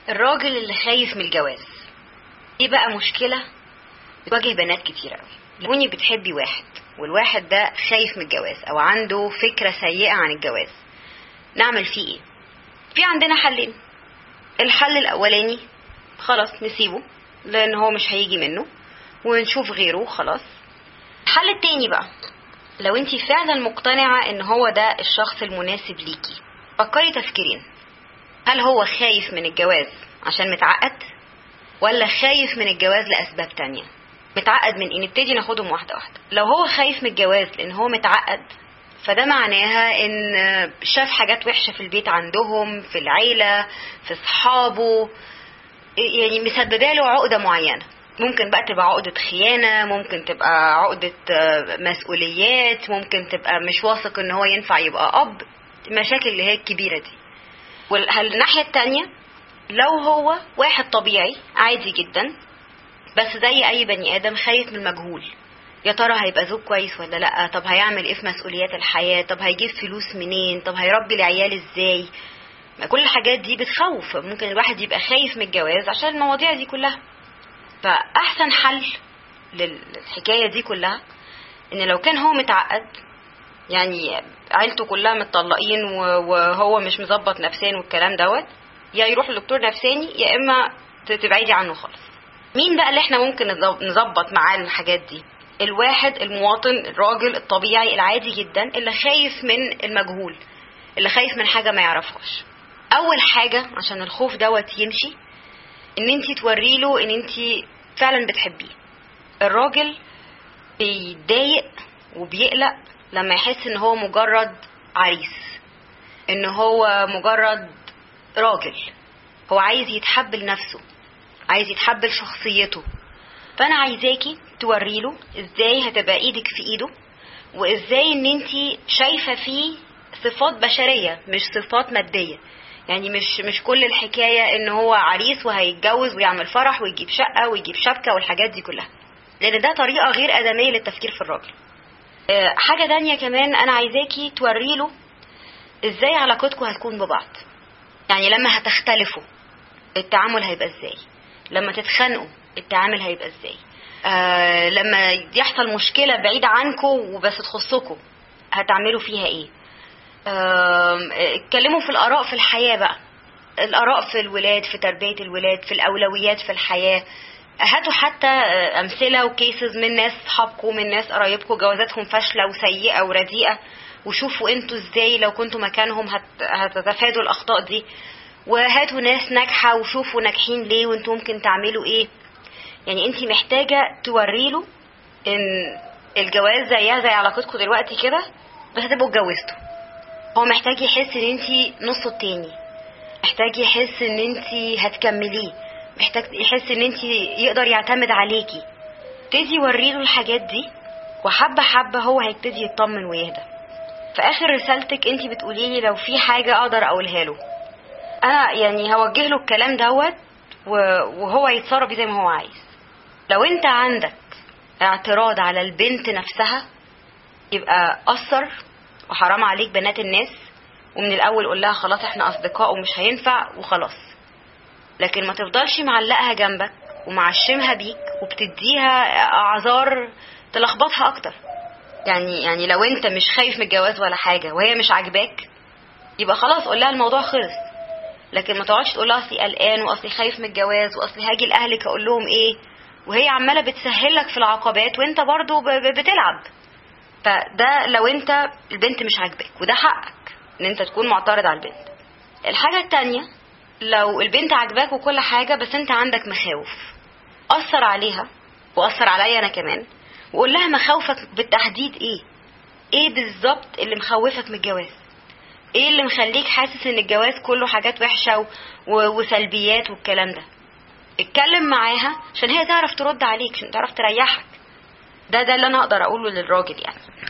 الراجل اللي خايف من الجواز دي بقى مشكلة بتواجه بنات كتير قوي لو بتحبي واحد والواحد ده خايف من الجواز او عنده فكرة سيئة عن الجواز نعمل فيه ايه في عندنا حلين الحل الاولاني خلاص نسيبه لان هو مش هيجي منه ونشوف غيره خلاص الحل التاني بقى لو انت فعلا مقتنعة ان هو ده الشخص المناسب ليكي فكري تفكيرين هل هو خايف من الجواز عشان متعقد ولا خايف من الجواز لأسباب تانية متعقد من ايه نبتدي ناخدهم واحدة واحدة لو هو خايف من الجواز لان هو متعقد فده معناها ان شاف حاجات وحشة في البيت عندهم في العيلة في صحابه يعني مسببه له عقدة معينة ممكن بقى تبقى عقدة خيانة ممكن تبقى عقدة مسؤوليات ممكن تبقى مش واثق ان هو ينفع يبقى اب المشاكل اللي هي الكبيرة دي والناحية التانية لو هو واحد طبيعي عادي جدا بس زي اي بني ادم خايف من المجهول يا ترى هيبقى زوج كويس ولا لا طب هيعمل ايه في مسؤوليات الحياة طب هيجيب فلوس منين طب هيربي العيال ازاي ما كل الحاجات دي بتخوف ممكن الواحد يبقى خايف من الجواز عشان المواضيع دي كلها فاحسن حل للحكاية دي كلها ان لو كان هو متعقد يعني عيلته كلها متطلقين وهو مش مظبط نفسيا والكلام دوت يا يروح لدكتور نفساني يا اما تبعدي عنه خالص مين بقى اللي احنا ممكن نظبط معاه الحاجات دي الواحد المواطن الراجل الطبيعي العادي جدا اللي خايف من المجهول اللي خايف من حاجه ما يعرفهاش اول حاجه عشان الخوف دوت يمشي ان انت توري له ان انت فعلا بتحبيه الراجل بيتضايق وبيقلق لما يحس ان هو مجرد عريس ان هو مجرد راجل هو عايز يتحب لنفسه عايز يتحب لشخصيته فانا عايزاكي توري له ازاي هتبقى ايدك في ايده وازاي ان انت شايفه فيه صفات بشريه مش صفات ماديه يعني مش مش كل الحكايه ان هو عريس وهيتجوز ويعمل فرح ويجيب شقه ويجيب شبكه والحاجات دي كلها لان ده طريقه غير ادميه للتفكير في الراجل حاجه تانية كمان انا عايزاكي توري له ازاي علاقتكم هتكون ببعض يعني لما هتختلفوا التعامل هيبقى ازاي لما تتخانقوا التعامل هيبقى ازاي آه لما يحصل مشكله بعيده عنكم وبس تخصكم هتعملوا فيها ايه اتكلموا في الاراء في الحياه بقى الاراء في الولاد في تربيه الولاد في الاولويات في الحياه هاتوا حتى امثله وكيسز من ناس صحابكم من ناس قرايبكم جوازاتهم فاشله وسيئه ورديئه وشوفوا انتوا ازاي لو كنتوا مكانهم هت... هتتفادوا الاخطاء دي وهاتوا ناس ناجحه وشوفوا ناجحين ليه وانتوا ممكن تعملوا ايه يعني انت محتاجه توري له ان الجواز زيها زي علاقتكم دلوقتي كده بس هتبقوا اتجوزتوا هو محتاج يحس ان انت نصه التاني محتاج يحس ان انت هتكمليه محتاج يحس ان انت يقدر يعتمد عليكي ابتدي وري له الحاجات دي وحبه حبه هو هيبتدي يطمن ويهدى في اخر رسالتك انت بتقولي لي لو في حاجه اقدر اقولها له انا يعني هوجه له الكلام دوت وهو يتصرف زي ما هو عايز لو انت عندك اعتراض على البنت نفسها يبقى قصر وحرام عليك بنات الناس ومن الاول قول لها خلاص احنا اصدقاء ومش هينفع وخلاص لكن ما تفضلش معلقها جنبك ومعشمها بيك وبتديها اعذار تلخبطها اكتر يعني يعني لو انت مش خايف من الجواز ولا حاجه وهي مش عاجباك يبقى خلاص قول لها الموضوع خلص لكن ما تقعدش تقول لها اصلي قلقان واصلي خايف من الجواز واصلي هاجي لاهلك اقول لهم ايه وهي عماله بتسهلك في العقبات وانت برضو بتلعب فده لو انت البنت مش عاجباك وده حقك ان انت تكون معترض على البنت الحاجه التانية لو البنت عاجباك وكل حاجه بس انت عندك مخاوف اثر عليها واثر عليا انا كمان وقول لها مخاوفك بالتحديد ايه ايه بالظبط اللي مخوفك من الجواز ايه اللي مخليك حاسس ان الجواز كله حاجات وحشه و... و... وسلبيات والكلام ده اتكلم معاها عشان هي تعرف ترد عليك عشان تعرف تريحك ده ده اللي انا اقدر اقوله للراجل يعني